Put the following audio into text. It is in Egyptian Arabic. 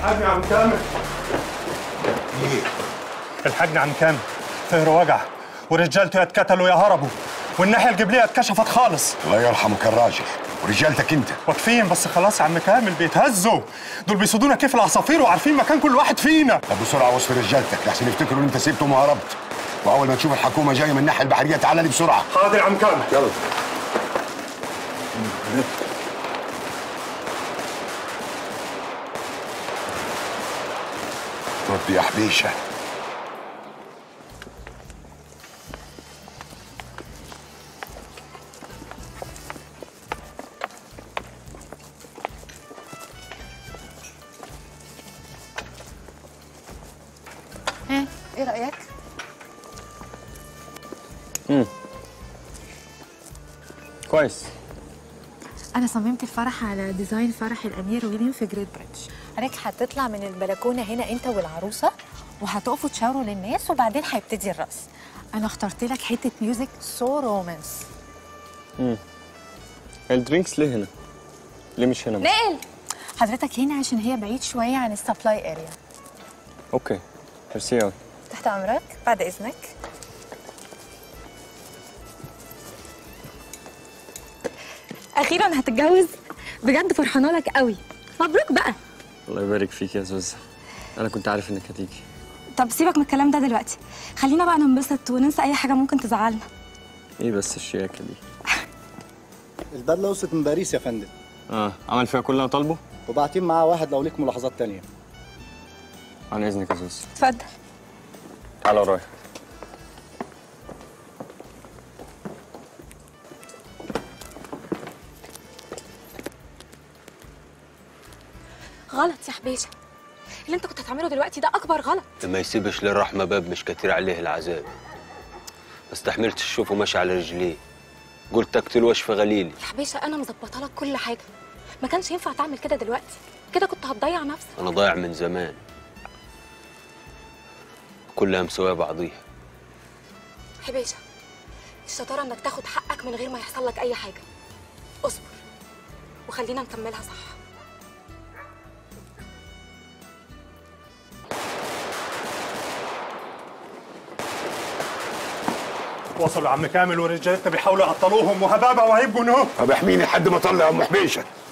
الحقني عم كامل ايه الحقني عم كامل فهر وجع ورجالته يا اتقتلوا يا هربوا والناحيه القبليه اتكشفت خالص الله يرحمك الراجل ورجالتك انت واقفين بس خلاص يا عم كامل بيتهزوا دول بيصيدونا كيف العصافير وعارفين مكان كل واحد فينا طب بسرعه وصف رجالتك لحسن يفتكروا ان انت سبتهم وهربت واول ما تشوف الحكومه جايه من الناحيه البحريه تعال لي بسرعه حاضر يا عم كامل يلا رد يا حبيشه ها ايه رايك كويس انا صممت الفرح على ديزاين فرح الامير ويليام في جريت بريدج حضرتك هتطلع من البلكونه هنا انت والعروسه وهتقفوا تشاوروا للناس وبعدين هيبتدي الرقص انا اخترت لك حته ميوزك سو رومانس الدرينكس ليه هنا؟ ليه مش هنا؟ نقل حضرتك هنا عشان هي بعيد شويه عن السبلاي اريا اوكي ميرسي قوي تحت امرك بعد اذنك اخيرا هتتجوز بجد فرحانه لك قوي مبروك بقى الله يبارك فيك يا زوزة انا كنت عارف انك هتيجي طب سيبك من الكلام ده دلوقتي خلينا بقى ننبسط وننسى اي حاجه ممكن تزعلنا ايه بس الشياكة دي البدله وصلت من باريس يا فندم اه عمل فيها كل اللي انا طالبه وبعتين معاه واحد لو ليك ملاحظات تانية عن اذنك يا زوزة اتفضل تعالى ورايا غلط يا حبيشه اللي انت كنت هتعمله دلوقتي ده اكبر غلط ما يسيبش للرحمة باب مش كتير عليه العذاب ما استحملتش اشوفه ماشي على رجليه قلت اقتل واشفى غليلي يا حبيشه انا مظبطه لك كل حاجه ما كانش ينفع تعمل كده دلوقتي كده كنت هتضيع نفسك انا ضايع من زمان كلها مسوية بعضيها حبيشه الشطاره انك تاخد حقك من غير ما يحصل لك اي حاجه اصبر وخلينا نكملها صح وصلوا يا عم كامل ورجالتنا بيحاولوا يعطلوهم وهبابه وهيبقوا نهو طب احميني لحد ما اطلع يا ام حبيشه